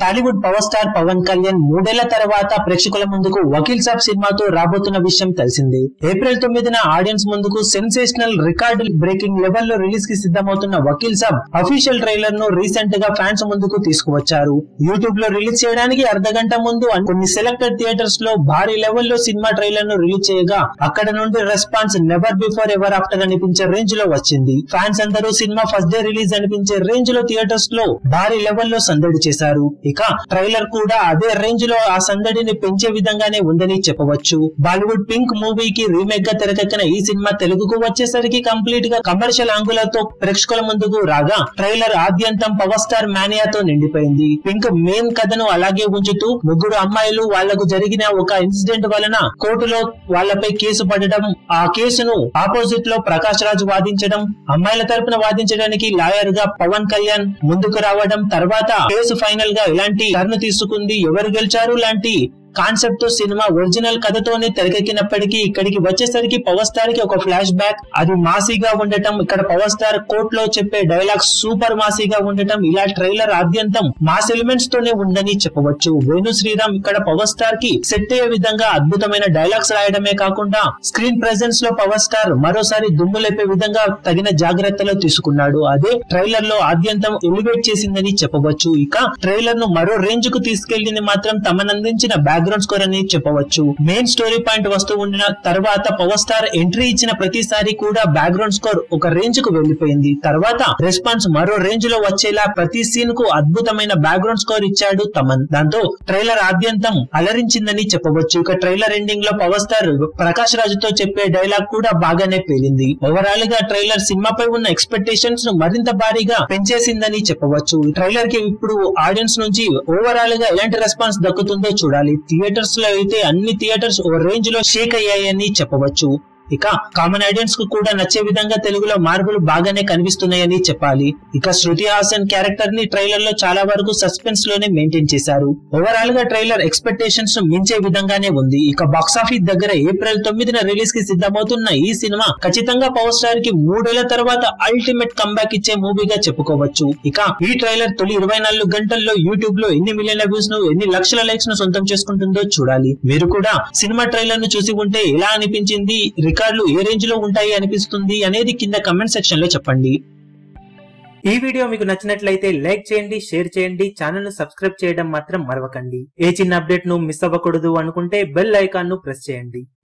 Tollywood power star Pawan Kalyan మూడేళ్ల తర్వాత ప్రేక్షకుల ముందుకు వకీల్ సాబ్ సినిమాతో రాబోతున్న విషయం తెలిసిందే ఏప్రిల్ తొమ్మిదిన ఆడియన్స్ ముందుకు సెన్సేషనల్ రికార్డు బ్రేకింగ్ లెవెల్లో రిలీజ్ కి సిద్ధమవుతున్న వకీల్ సాబ్ అఫీషియల్ ట్రైలర్ ను రీసెంట్ గా ఫ్యాన్స్ ముందుకు తీసుకువచ్చారు యూట్యూబ్ లో రిలీజ్ చేయడానికి అర్ధ గంట ముందు కొన్ని సెలెక్టెడ్ థియేటర్స్ లో భారీ లెవెల్లో సినిమా ట్రైలర్ ను రిలీజ్ చేయగా అక్కడ నుండి response never before ever after అనిపించే రేంజ్ లో వచ్చింది ఫ్యాన్స్ అందరూ సినిమా ఫస్ట్ డే రిలీజ్ అనిపించే రేంజ్ లో థియేటర్స్ లో భారీ లెవెల్లో సందడి చేశారు ఇక ట్రైలర్ కూడా అదే రేంజ్ లో ఆ సందడిని పెంచే విధంగానే ఉందని చెప్పవచ్చు బాలీవుడ్ పింక్ మూవీకి రీమేక్ గా తెరకెక్కిన ఈ సినిమా తెలుగుకు వచ్చేసరికి కంప్లీట్ గా కమర్షియల్ అంగులతో ప్రేక్షకుల ముందుకు రాగా ట్రైలర్ ఆద్యంతం పవర్ స్టార్ మానియాతో నిండిపోయింది పింక్ మెయిన్ కథను అలాగే ఉంచుతూ ముగ్గురు అమ్మాయిలు వాళ్లకు జరిగిన ఒక ఇన్సిడెంట్ వలన కోర్టులో వాళ్లపై కేసు పడడం ఆ కేసును ఆపోజిట్ లో ప్రకాష్ రాజ్ వాదించడం అమ్మాయిల తరపున వాదించడానికి లాయర్ గా పవన్ కళ్యాణ్ ముందుకు రావడం తర్వాత కేసు ఫైనల్ గా ఎలాంటి టర్న్ తీసుకుంది ఎవరు గెలిచారు లాంటి కాన్సెప్ట్ తో సినిమా ఒరిజినల్ కథతోనే తెరకెక్కినప్పటికీ ఇక్కడికి వచ్చేసరికి పవర్ స్టార్ కి ఒక ఫ్లాష్ బ్యాక్ అది మాసీగా ఉండటం ఇక్కడ పవర్ స్టార్ కోర్ట్ లో చెప్పే డైలాగ్ సూపర్ మాసీగా ఉండటం ఇలా ట్రైలర్ ఆద్యంతం మాస్ ఎలిమెంట్స్ తోనే ఉందని చెప్పవచ్చు వేణు శ్రీరామ్ ఇక్కడ పవర్ స్టార్ కి సెట్ అయ్యే విధంగా అద్భుతమైన డైలాగ్స్ రాయడమే కాకుండా స్క్రీన్ ప్రెజెన్స్ లో పవర్ స్టార్ మరోసారి దుమ్ము లేపే విధంగా తగిన జాగ్రత్తలు తీసుకున్నాడు అదే ట్రైలర్ లో ఆద్యంతం ఎలివేట్ చేసిందని చెప్పవచ్చు ఇక ట్రైలర్ ను మరో రేంజ్ కు తీసుకెళ్లింది మాత్రం తమనందించిన బ్యాక్గ్రౌండ్ స్కోర్ అని చెప్పవచ్చు మెయిన్ స్టోరీ పాయింట్ వస్తూ ఉండిన తర్వాత పవర్ స్టార్ ఎంట్రీ ఇచ్చిన ప్రతిసారి కూడా బ్యాక్గ్రౌండ్ స్కోర్ ఒక రేంజ్ కు వెళ్లిపోయింది తర్వాత రెస్పాన్స్ మరో రేంజ్ లో వచ్చేలా ప్రతి సీన్ కు అద్భుతమైన బ్యాక్గ్రౌండ్ స్కోర్ ఇచ్చాడు తమన్ దాంతో ట్రైలర్ ఆద్యంతం అలరించిందని చెప్పవచ్చు ఇక ట్రైలర్ ఎండింగ్ లో పవర్ స్టార్ ప్రకాష్ రాజుతో చెప్పే డైలాగ్ కూడా బాగానే పేలింది ఓవరాల్ గా ట్రైలర్ సినిమాపై ఉన్న ఎక్స్పెక్టేషన్స్ ను మరింత భారీగా పెంచేసిందని చెప్పవచ్చు ట్రైలర్ కి ఇప్పుడు ఆడియన్స్ నుంచి ఓవరాల్ గా ఎలాంటి రెస్పాన్స్ దక్కుతుందో చూడాలి థియేటర్స్ లో అయితే అన్ని థియేటర్స్ ఓ రేంజ్ లో షేక్ అయ్యాయని చెప్పవచ్చు ఇక కామన్ ఆడియన్స్ కు కూడా నచ్చే విధంగా తెలుగులో మార్పులు బాగానే కనిపిస్తున్నాయని చెప్పాలి ఇక శృతి హాసన్ క్యారెక్టర్ ని ట్రైలర్ లో చాలా వరకు సస్పెన్స్ లోనే మెయింటైన్ చేశారు ఓవరాల్ గా ట్రైలర్ ఎక్స్పెక్టేషన్స్ ను మించే విధంగానే ఉంది ఇక బాక్సాఫీస్ దగ్గర ఏప్రిల్ తొమ్మిదిన రిలీజ్ కి సిద్ధమవుతున్న ఈ సినిమా ఖచ్చితంగా పవర్ స్టార్ కి మూడేళ్ల తర్వాత అల్టిమేట్ కంబ్యాక్ ఇచ్చే మూవీగా చెప్పుకోవచ్చు ఇక ఈ ట్రైలర్ తొలి ఇరవై నాలుగు గంటల్లో యూట్యూబ్ లో ఎన్ని మిలియన్ వ్యూస్ ను ఎన్ని లక్షల లైక్స్ ను సొంతం చేసుకుంటుందో చూడాలి మీరు కూడా సినిమా ట్రైలర్ ను చూసి ఉంటే ఎలా అనిపించింది రికార్డులు ఏ రేంజ్ లో ఉంటాయి అనిపిస్తుంది అనేది కింద కమెంట్ సెక్షన్ లో చెప్పండి ఈ వీడియో మీకు నచ్చినట్లయితే లైక్ చేయండి షేర్ చేయండి ఛానల్ ను సబ్స్క్రైబ్ చేయడం మాత్రం మరవకండి ఏ చిన్న అప్డేట్ ను మిస్ అవ్వకూడదు అనుకుంటే బెల్ ఐకాన్ ను ప్రెస్ చేయండి